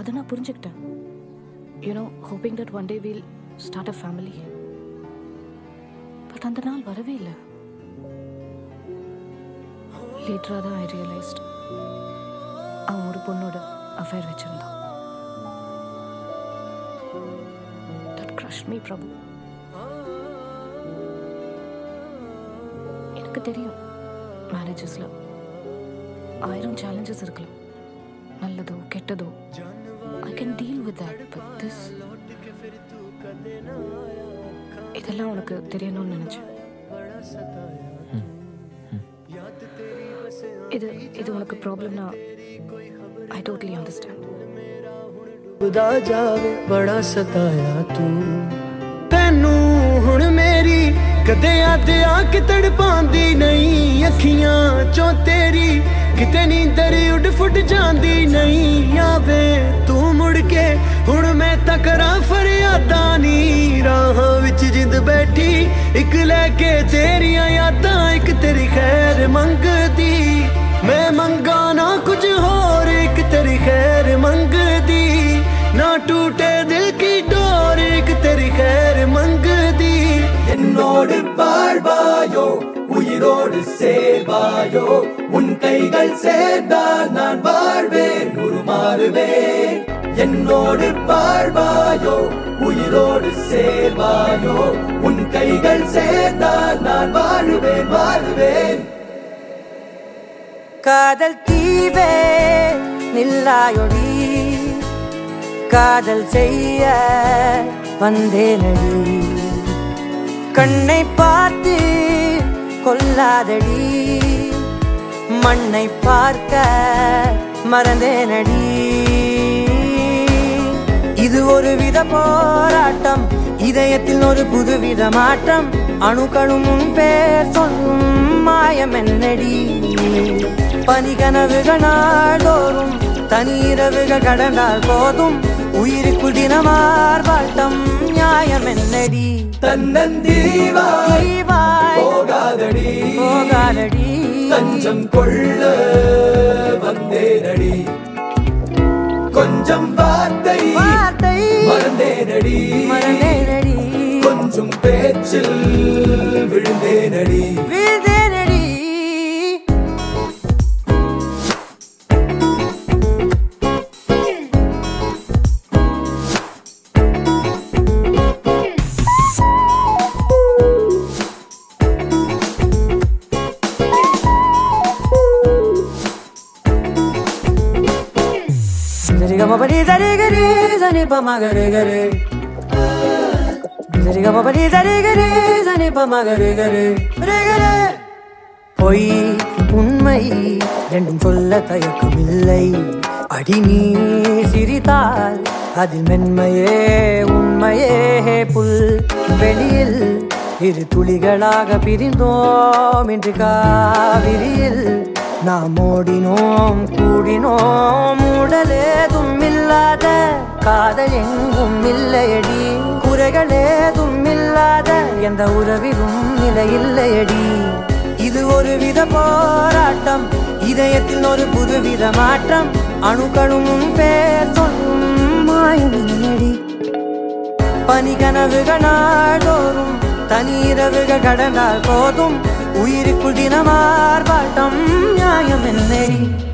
அதை நான் புரிஞ்சுக்கிட்டேன் you know hoping that one day we'll start a family but அந்த நாள் வரவே இல்லை லேட்டராக தான் ஐ ரியலைஸ்ட் அவன் ஒரு பொண்ணோட அஃபேர் வச்சிருந்தான் தட் க்ரஷ் மீ பிரபு எனக்கு தெரியும் மேரேஜஸில் ஆயிரம் சேலஞ்சஸ் இருக்கலாம் நல்லதோ கெட்டதோ I can deal with that but this இதெல்லாம் உனக்கு தெரியணும்னு நினச்சேன் இது இது உனக்கு ப்ராப்ளம்னா ஐ டோட்லி அண்டர்ஸ்டாண்ட் ਖੁਦਾ ਜਾਵੇ ਬੜਾ ਸਤਾਇਆ ਤੂੰ ਤੈਨੂੰ ਹੁਣ ਮੇਰੀ ਕਦੇ ਯਾਦ ਆ ਕੇ ਤੜਪਾਉਂਦੀ ਨਹੀਂ ਅੱਖੀਆਂ ਚੋਂ ਤੇਰੀ ਕਿਤੇ ਨੀਂਦਰ ਉੱਡ ਫੁੱਟ ਜਾਂਦੀ ਨਹੀਂ ਆਵੇ ਤੂੰ ਮੁੜ ਕੇ ਹੁਣ ਮੈਂ ਤਾਂ ਕਰਾਂ ਫਰਿਆਦਾਂ ਨੀ ਰਾਹਾਂ ਵਿੱਚ ਜਿੰਦ ਬੈਠੀ ਇੱਕ ਲੈ ਕੇ ਤੇਰੀਆਂ ਯਾਦਾਂ ਇੱਕ ਤੇਰੀ ਖੈਰ ਮੰਗਦੀ ਮੈਂ ਮੰਗਾ ਨਾ ਕੁਝ ਹੋਰ ਇੱਕ ਤੇਰੀ ਖੈਰ ਮੰਗਦੀ ਨਾ ਟूटे दिल की डोर एक तेरी खैर मंगदी என்னோடு வாழ்வாயோ உயிரோடு சேர்வாயோ உன் கைகள் சேர்ந்தால் நான் வாழ்வேன் உருமாறுவேன் என்னோடு வாழ்வாயோ உயிரோடு சேர்வாயோ உன் கைகள் சேர்ந்தால் நான் வாழுவேன் வாழுவேன் காதல் தீவே நில்லாயொடி காதல் செய்ய வந்தேனடி கண்ணை பார்த்து கொல்லாதடி மண்ணை பார்க்க மறந்தேனடி இது ஒரு வித போராட்டம் இதயத்தில் ஒரு புதுவித மாற்றம் அணுக்களும் உன் பேர் சொல்லும் மாயம் என்னடி பனிகனவுகள் நாள்தோறும் தனிரவுகள் கடந்தால் போதும் உயிருக்குள் தினமார் வாழ்த்தம் நியாயம் என்னடி தன்னந்தீவாய் தீவாய் போகாதடி போகாதடி தஞ்சம் கொள்ள வந்தேனடி கொஞ்சம் வார்த்தை வார்த்தை மறந்தேனடி மறந்தேனடி கொஞ்சம் பேச்சில் விழுந்தேனடி வீழ்ந்தேனடி சரிகமபடி சரிகரி சனிப்பமகரு கரு சரிகமபடி சரிகரி சனிப்பமகரு கரு கரு பொய் உண்மை ரெண்டும் சொல்ல தயக்கமில்லை அடி நீ சிரித்தால் அதில் மென்மையே உண்மையே புல் வெளியில் இரு துளிகளாக பிரிந்தோம் இன்று காவிரியில் நாம் ஓடினோம் கூடினோம் உடலேதும் இல்லாத காதல் எங்கும் இல்லையடி குறைகள் ஏதும் இல்லாத எந்த உறவிலும் நிலை இல்லையடி இது ஒரு வித போராட்டம் இதயத்தில் ஒரு புதுவித மாற்றம் அணுக்களும் உன் பேர் சொல்லும் மாயடி பனிகனவுகள் நாள்தோறும் தனிரவுகள் கடந்தால் போதும் உயிருக்குள் தினமார் பாட்டம் நியாயம் என்னடி